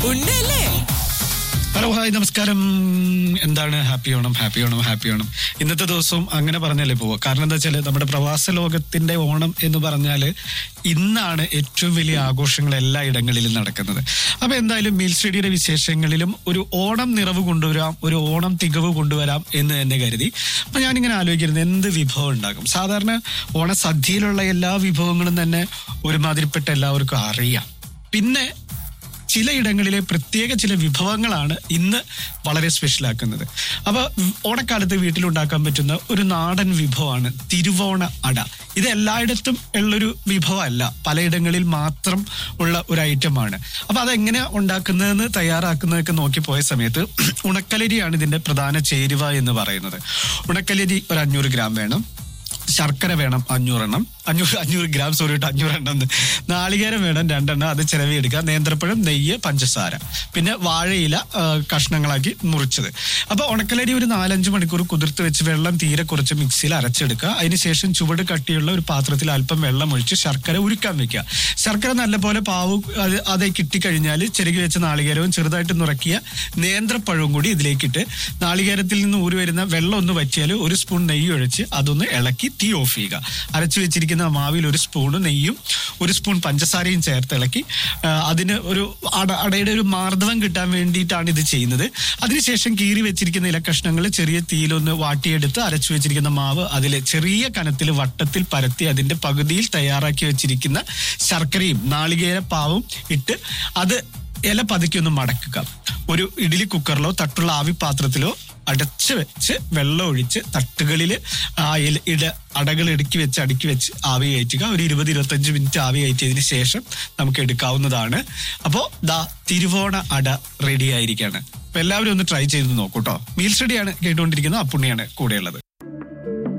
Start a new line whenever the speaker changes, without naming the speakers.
ഉണ്ടല്ലേ
hello hi നമസ്കാരം എന്താണ് happy Onam happy Onam happy Onam ഇന്നത്തെ ദിവസവും അങ്ങനെ പറഞ്ഞല്ലേ പോവുക കാരണം എന്താ വെച്ചാൽ നമ്മുടെ പ്രവാസ ലോകത്തിന്റെ ഓണം എന്ന് പറഞ്ഞാൽ ഇന്നാണ് ഏറ്റവും വലിയ ആഘോഷങ്ങൾ എല്ലാ ഇടങ്ങളിലും നടക്കുന്നത് അപ്പൊ എന്തായാലും മീൽ സ്റ്റഡിയുടെ വിശേഷങ്ങളിലും ഒരു ഓണം നിറവ് കൊണ്ടുവരാം ഒരു ഓണം തികവ് കൊണ്ടുവരാം എന്ന് തന്നെ കരുതി അപ്പൊ ഞാനിങ്ങനെ ആലോചിക്കുന്നത് എന്ത് വിഭവം ഉണ്ടാക്കും സാധാരണ ഓണസദ്യയിലുള്ള എല്ലാ വിഭവങ്ങളും തന്നെ ഒരുമാതിരിപ്പെട്ട എല്ലാവർക്കും അറിയാം പിന്നെ ചിലയിടങ്ങളിലെ പ്രത്യേക ചില വിഭവങ്ങളാണ് ഇന്ന് വളരെ സ്പെഷ്യലാക്കുന്നത് അപ്പൊ ഓണക്കാലത്ത് വീട്ടിലുണ്ടാക്കാൻ പറ്റുന്ന ഒരു നാടൻ വിഭവമാണ് തിരുവോണ അട ഇത് എല്ലായിടത്തും ഉള്ളൊരു വിഭവമല്ല പലയിടങ്ങളിൽ മാത്രം ഉള്ള ഒരു ഐറ്റമാണ് അപ്പൊ അതെങ്ങനെ ഉണ്ടാക്കുന്നതെന്ന് തയ്യാറാക്കുന്നതൊക്കെ നോക്കി പോയ സമയത്ത് ഉണക്കലരിയാണ് ഇതിന്റെ പ്രധാന ചേരുവ എന്ന് പറയുന്നത് ഉണക്കലരി ഒരു അഞ്ഞൂറ് ഗ്രാം വേണം ശർക്കര വേണം അഞ്ഞൂറെണ്ണം അഞ്ഞൂറ് അഞ്ഞൂറ് ഗ്രാം സോറി കേട്ടോ അഞ്ഞൂറെണ്ണം എന്ന്. നാളികേരം വേണം രണ്ടെണ്ണം അത് ചിലവിയെടുക്കുക നേന്ത്രപ്പഴം നെയ്യ് പഞ്ചസാര പിന്നെ വാഴയില ആ, കഷ്ണങ്ങളാക്കി മുറിച്ചത് അപ്പൊ ഉണക്കലരി ഒരു നാലഞ്ച് മണിക്കൂർ കുതിർത്ത് വെച്ച് വെള്ളം തീരെ കുറച്ച് മിക്സിയിൽ അരച്ചെടുക്കുക അതിനുശേഷം ചുവട് കട്ടിയുള്ള ഒരു പാത്രത്തിൽ അല്പം വെള്ളം ഒഴിച്ച് ശർക്കര ഉരുക്കാൻ വെക്കുക ശർക്കര നല്ലപോലെ പാവ് അത് അത് കിട്ടിക്കഴിഞ്ഞാൽ ചെറുകി വെച്ച നാളികേരവും ചെറുതായിട്ട് നുറക്കിയ നേന്ത്രപ്പഴവും കൂടി ഇതിലേക്കിട്ട് നാളികേരത്തിൽ നിന്ന് ഊരി വരുന്ന വെള്ളം ഒന്ന് വറ്റിയാൽ ഒരു സ്പൂൺ നെയ്യ് ഒഴിച്ച് അതൊന്ന് ഇളക്കി തീ ഓഫ് ചെയ്യുക അരച്ചു വെച്ചിരിക്കുന്ന മാവിൽ ഒരു സ്പൂണ് നെയ്യും ഒരു സ്പൂൺ പഞ്ചസാരയും ചേർത്ത് ഇളക്കി ആ, അതിന് ഒരു അട അടയുടെ ഒരു മാർദ്ദവം കിട്ടാൻ വേണ്ടിയിട്ടാണ് ഇത് ചെയ്യുന്നത് അതിനുശേഷം കീറി വെച്ചിരിക്കുന്ന ഇലക്കഷ്ണങ്ങൾ ചെറിയ തീയിലൊന്ന് വാട്ടിയെടുത്ത് അരച്ചു വെച്ചിരിക്കുന്ന മാവ് അതിൽ ചെറിയ കനത്തിൽ വട്ടത്തിൽ പരത്തി അതിന്റെ പകുതിയിൽ തയ്യാറാക്കി വെച്ചിരിക്കുന്ന ശർക്കരയും നാളികേര പാവും ഇട്ട് അത് ഇല പതുക്കി ഒന്ന് മടക്കുക ഒരു ഇഡ്ഡലി കുക്കറിലോ തട്ടുള്ള ആവി പാത്രത്തിലോ അടച്ച് വെച്ച് വെള്ളം ഒഴിച്ച് തട്ടുകളിൽ ആ ഇല ഇട അടകൾ ഇടുക്കി വെച്ച് അടുക്കി വെച്ച് ആവി കയറ്റുക ഒരു ഇരുപത് ഇരുപത്തഞ്ച് മിനിറ്റ് ആവി കയറ്റിയതിന് ശേഷം നമുക്ക് എടുക്കാവുന്നതാണ് അപ്പോൾ ദാ തിരുവോണ അട റെഡി ആയിരിക്കാണ് അപ്പൊ എല്ലാവരും ഒന്ന് ട്രൈ ചെയ്ത് നോക്കൂട്ടോ മീൽ സ്റ്റഡിയാണ് കേട്ടുകൊണ്ടിരിക്കുന്നത് അപ്പുണ്ണിയാണ് കൂടെയുള്ളത്